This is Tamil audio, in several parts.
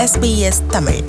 SBS Tamil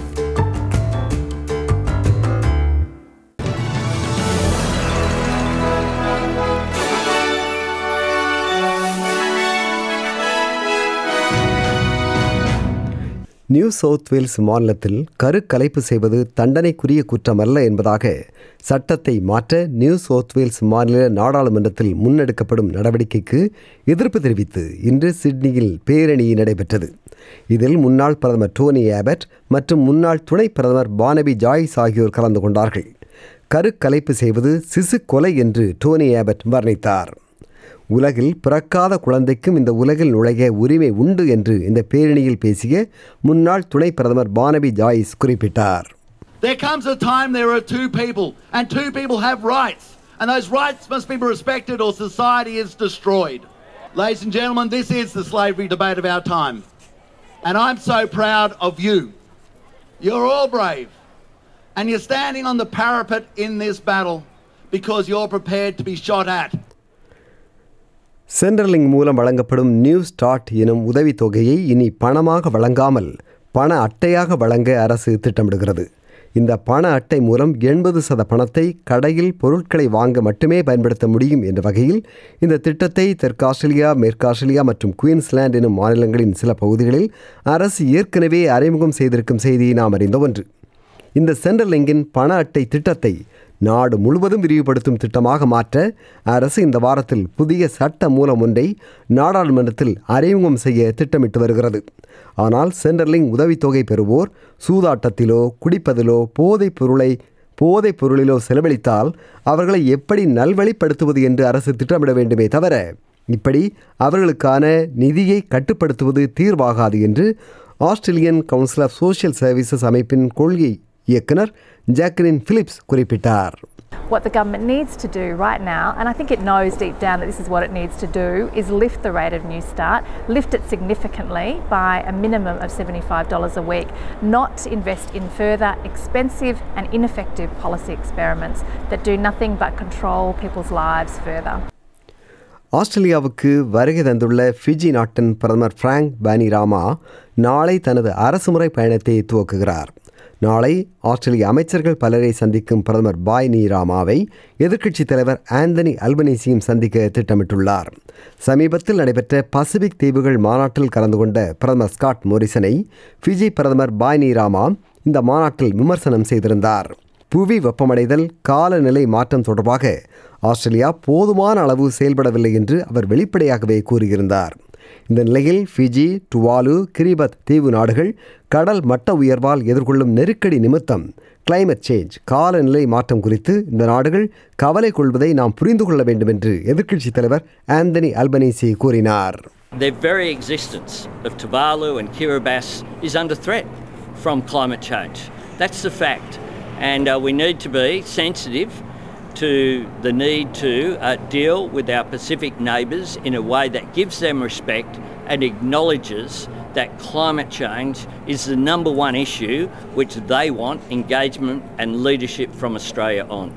New South Wales மாநிலத்தில் கருக்கலைப்பு செய்வது தண்டனைக்குரிய குற்றமல்ல என்பதாக சட்டத்தை மாற்ற நியூ சவுத் வேல்ஸ் மாநில நாடாளுமன்றத்தில் முன்னெடுக்கப்படும் நடவடிக்கைக்கு எதிர்ப்பு தெரிவித்து இன்று சிட்னியில் பேரணி நடைபெற்றது இதில் முன்னாள் பிரதமர் டோனி ஆபட் மற்றும் முன்னாள் துணை பிரதமர் பானபி ஜாய்ஸ் ஆகியோர் கலந்து கொண்டார்கள் கருக்கலைப்பு செய்வது சிசு கொலை என்று டோனி ஆபட் வர்ணித்தார் உலகில் பிறக்காத குழந்தைக்கும் இந்த உலகில் நுழைய உரிமை உண்டு என்று இந்த பேரணியில் பேசிய முன்னாள் துணை பிரதமர் பானபி ஜாய்ஸ் குறிப்பிட்டார் There comes a time there are two people, and two people have rights, and those rights must be respected or society is destroyed. Ladies and gentlemen, this is the slavery debate of our time. And I'm so proud of you. You're all brave, and you're standing on the parapet in this battle because you're prepared to be shot at. Centrelink மூலம் வழங்கப்படும் நியூ ஸ்டார்ட் எனும் உதவித்தொகையை இனி பணமாக வழங்காமல் பண அட்டையாக வழங்க அரசு திட்டமிடுகிறது இந்த பண அட்டை மூலம் எண்பது சத பணத்தை கடையில் பொருட்களை வாங்க மட்டுமே பயன்படுத்த முடியும் என்ற வகையில் இந்த திட்டத்தை தெற்கு ஆஸ்திரேலியா மேற்கு ஆஸ்திரேலியா மற்றும் குயின்ஸ்லாந்து எனும் மாநிலங்களின் சில பகுதிகளில் அரசு ஏற்கனவே அறிமுகம் செய்திருக்கும் செய்தியை நாம் அறிந்த ஒன்று இந்த சென்ட்ரல் லிங்கின் பண அட்டை திட்டத்தை நாடு முழுவதும் விரிவுபடுத்தும் திட்டமாக மாற்ற அரசு இந்த வாரத்தில் புதிய சட்ட மூலம் ஒன்றை நாடாளுமன்றத்தில் அறிமுகம் செய்ய திட்டமிட்டு வருகிறது ஆனால் சென்ட்ரலிங் உதவித்தொகை பெறுவோர் சூதாட்டத்திலோ குடிப்பதிலோ போதைப் பொருளை போதைப் பொருளிலோ செலவழித்தால் அவர்களை எப்படி நல்வழிப்படுத்துவது என்று அரசு திட்டமிட வேண்டுமே தவிர இப்படி அவர்களுக்கான நிதியை கட்டுப்படுத்துவது தீர்வாகாது என்று Australian Council of Social Services அமைப்பின் கொள்கை இயக்குனர் ஜாக்லின் பிலிப்ஸ் குறிப்பிட்டார் What the government needs to do right now, and I think it knows deep down that this is what it needs to do, is lift the rate of New Start, lift it significantly by a minimum of $75 a week, not invest in further expensive and ineffective policy experiments that do nothing but control people's lives further. ஆஸ்திரேலியாவுக்கு வருகை தந்துள்ள ஃபிஜி நாட்டின் பிரதமர் பிராங்க் பானிராமா நாளை தனது அரசுமுறை பயணத்தை துவக்குகிறார் நாளை ஆஸ்திரேலிய அமைச்சர்கள் பலரை சந்திக்கும் பிரதமர் பாய் நீ ராமாவை எதிர்க்கட்சித் தலைவர் ஆந்தனி அல்பனீசியும் சந்திக்க திட்டமிட்டுள்ளார் சமீபத்தில் நடைபெற்ற பசிபிக் தீவுகள் மாநாட்டில் கலந்து கொண்ட பிரதமர் ஸ்காட் மோரிசனை ஃபிஜி பிரதமர் பாய் நீ ராமா இந்த மாநாட்டில் விமர்சனம் செய்திருந்தார் புவி வெப்பமடைதல் காலநிலை மாற்றம் தொடர்பாக ஆஸ்திரேலியா போதுமான அளவு செயல்படவில்லை என்று அவர் வெளிப்படையாகவே கூறியிருந்தார் இந்த நிலையில் ஃபிஜி டுவாலு கிரிபத் தீவு நாடுகள் கடல் மட்ட உயர்வால் எதிர்கொள்ளும் நெருக்கடி நிமித்தம் கிளைமேட் சேஞ்ச் காலநிலை மாற்றம் குறித்து இந்த நாடுகள் கவலை கொள்வதை நாம் புரிந்து கொள்ள வேண்டும் என்று எதிர்க்கட்சித் தலைவர் ஆந்தனி அல்பனீசி கூறினார் Their very existence of Tuvalu and Kiribati is under threat from climate change. That's the fact. And uh, we need to be sensitive to the need to uh, deal with our Pacific neighbours in a way that gives them respect and acknowledges that climate change is the number one issue which they want engagement and leadership from Australia on.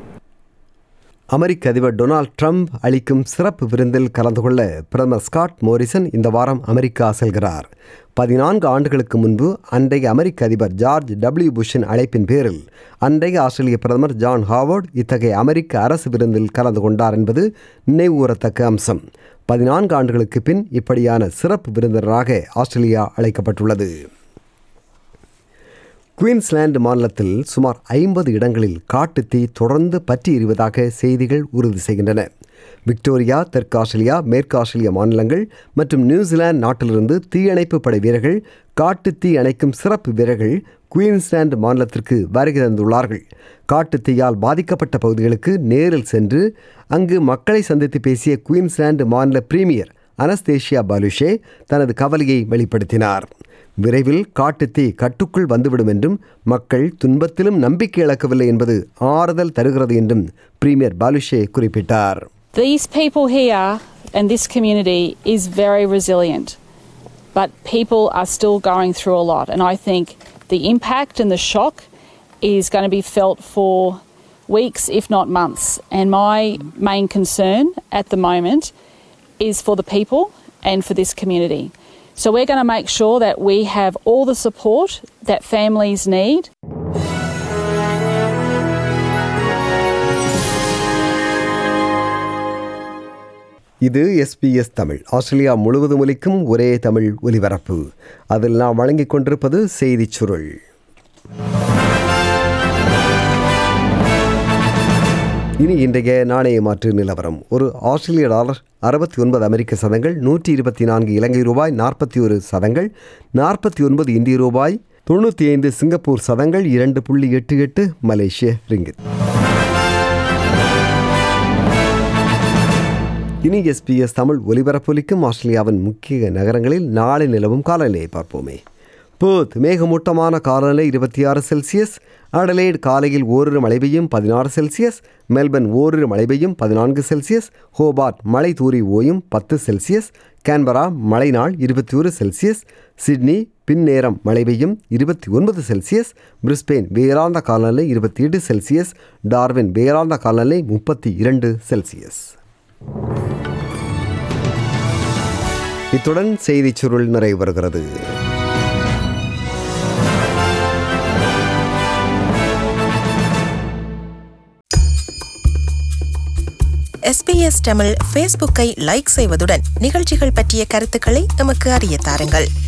அமெரிக்க அதிபர் டொனால்ட் ட்ரம்ப் அளிக்கும் சிறப்பு விருந்தில் கலந்து கொள்ள பிரதமர் ஸ்காட் மோரிசன் இந்த வாரம் அமெரிக்கா செல்கிறார் பதினான்கு ஆண்டுகளுக்கு முன்பு அன்றைய அமெரிக்க அதிபர் ஜார்ஜ் டபிள்யூ புஷ்ஷின் அழைப்பின் பேரில் அன்றைய ஆஸ்திரேலிய பிரதமர் ஜான் ஹாவர்ட் இத்தகைய அமெரிக்க அரசு விருந்தில் கலந்து கொண்டார் என்பது நினைவுகூரத்தக்க அம்சம் பதினான்கு ஆண்டுகளுக்கு பின் இப்படியான சிறப்பு விருந்தினராக ஆஸ்திரேலியா அழைக்கப்பட்டுள்ளது குயின்ஸ்லாந்து மாநிலத்தில் சுமார் ஐம்பது இடங்களில் காட்டுத்தீ தொடர்ந்து பற்றி எறிவதாக செய்திகள் உறுதி செய்கின்றன விக்டோரியா தெற்கு ஆஸ்திரேலியா மேற்கு ஆஸ்திரேலியா மாநிலங்கள் மற்றும் நியூசிலாந்து நாட்டிலிருந்து தீயணைப்பு படை வீரர்கள் காட்டுத்தீ அணைக்கும் சிறப்பு வீரர்கள் குயின்ஸ்லாந்து மாநிலத்திற்கு வருகை தந்துள்ளார்கள் காட்டுத்தீயால் பாதிக்கப்பட்ட பகுதிகளுக்கு நேரில் சென்று அங்கு மக்களை சந்தித்து பேசிய குயின்ஸ்லாந்து மாநில பிரீமியர் அனஸ்தேஷியா பாலுஷே தனது கவலையை வெளிப்படுத்தினார் விரைவில் காட்டுத்தீ கட்டுக்குள் வந்துவிடும் என்றும் மக்கள் துன்பத்திலும் நம்பிக்கை இழக்கவில்லை என்பது ஆறுதல் தருகிறது என்றும் பிரீமியர் பாலுஷே குறிப்பிட்டார் These people here and this community is very resilient, but people are still going through a lot. And I think the impact and the shock is going to be felt for weeks, if not months. And my main concern at the moment is for the people and for this community. So we're going to make sure that we have all the support that families need. இது எஸ்பிஎஸ் தமிழ் ஆஸ்திரேலியா முழுவதும் ஒலிக்கும் ஒரே தமிழ் ஒலிபரப்பு அதில் நாம் வழங்கிக் கொண்டிருப்பது செய்திச் சுருள் இனி இன்றைய நாணய மாற்று நிலவரம் ஒரு ஆஸ்திரேலிய டாலர் அறுபத்தி ஒன்பது அமெரிக்க சதங்கள் நூற்றி இருபத்தி நான்கு இலங்கை ரூபாய் நாற்பத்தி ஒரு சதங்கள் நாற்பத்தி ஒன்பது இந்திய ரூபாய் தொண்ணூற்றி ஐந்து சிங்கப்பூர் சதங்கள் இரண்டு புள்ளி எட்டு எட்டு மலேசிய ரிங்கித் இனி எஸ்பிஎஸ் தமிழ் ஒலிபரப்பொலிக்கும் ஆஸ்திரேலியாவின் முக்கிய நகரங்களில் நாளை நிலவும் காலநிலையை பார்ப்போமே பேர்த் மேகமூட்டமான காலநிலை இருபத்தி ஆறு செல்சியஸ் அடலைட் காலையில் ஓரிரு மழை பெய்யும் பதினாறு செல்சியஸ் மெல்பர்ன் ஓரிரு மழை பெய்யும் பதினான்கு செல்சியஸ் ஹோபார்ட் மழை தூரி ஓயும் பத்து செல்சியஸ் கேன்பரா மழை நாள் இருபத்தி ஒரு செல்சியஸ் சிட்னி பின்னேரம் மழை பெய்யும் இருபத்தி ஒன்பது செல்சியஸ் பிரிஸ்பெயின் வேறாந்த காலநிலை இருபத்தி எட்டு செல்சியஸ் டார்வின் வேறாந்த காலநிலை முப்பத்தி இரண்டு செல்சியஸ் இத்துடன் செய்திச் சுருள் நிறைவு பெறுகிறது எஸ்பிஎஸ் தமிழ் ஃபேஸ்புக்கை லைக் செய்வதுடன் நிகழ்ச்சிகள் பற்றிய கருத்துக்களை எமக்கு அறிய தாருங்கள்